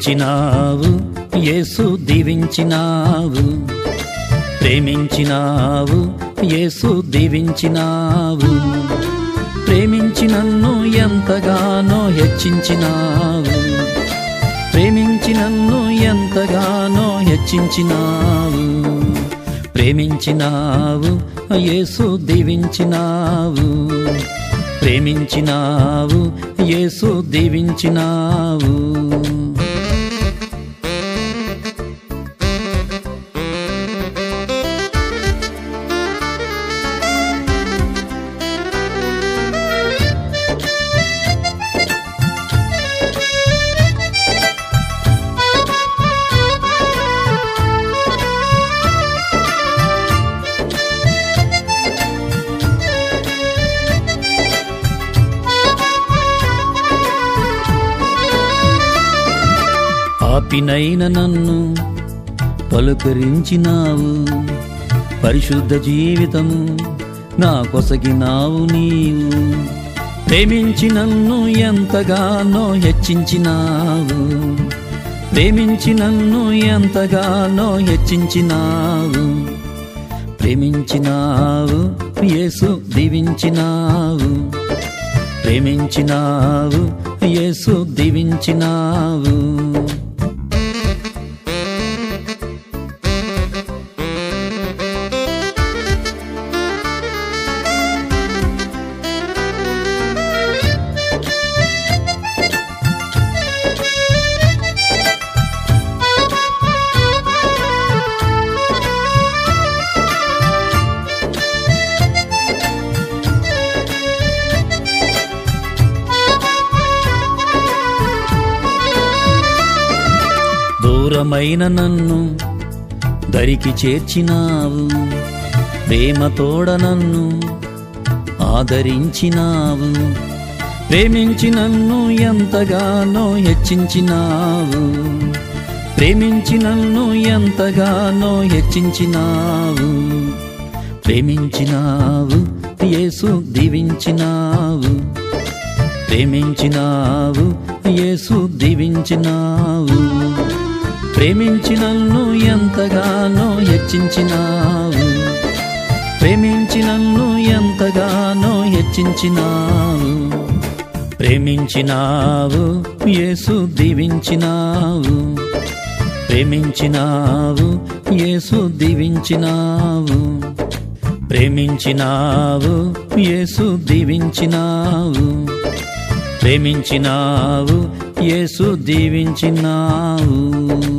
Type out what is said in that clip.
ప్రేమించినావు యేసు దీవించినావు ప్రేమించినావు యేసు దీవించినావు ప్రేమించి నన్ను ఎంతగానో హెచ్చించినావు ప్రేమించి నన్ను ఎంతగానో హెచ్చించినావు ప్రేమించినావు యేసు దీవించినావు ప్రేమించినావు యేసు దీవించినావు పాపినైన నన్ను పలుకరించినావు పరిశుద్ధ జీవితము నా కొసగినావు నీవు ప్రేమించి నన్ను ఎంతగానో హెచ్చించినావు ప్రేమించి నన్ను ఎంతగానో హెచ్చించినావు ప్రేమించినావు యేసు దీవించినావు ప్రేమించినావు యేసు దీవించినావు దూరమైన నన్ను దరికి చేర్చినావు ప్రేమతోడ నన్ను ఆదరించినావు ప్రేమించి నన్ను ఎంతగానో హెచ్చించినావు ప్రేమించి నన్ను ఎంతగానో హెచ్చించినావు ప్రేమించినావు యేసు దీవించినావు ప్రేమించినావు యేసు దీవించినావు ప్రేమించి నన్ను ఎంతగానో హెచ్చించినావు ప్రేమించి నన్ను ఎంతగానో హెచ్చించినావు ప్రేమించినావు యేసు దీవించినావు ప్రేమించినావు యేసు దీవించినావు ప్రేమించినావు యేసు దీవించినావు ప్రేమించినావు యేసు దీవించినావు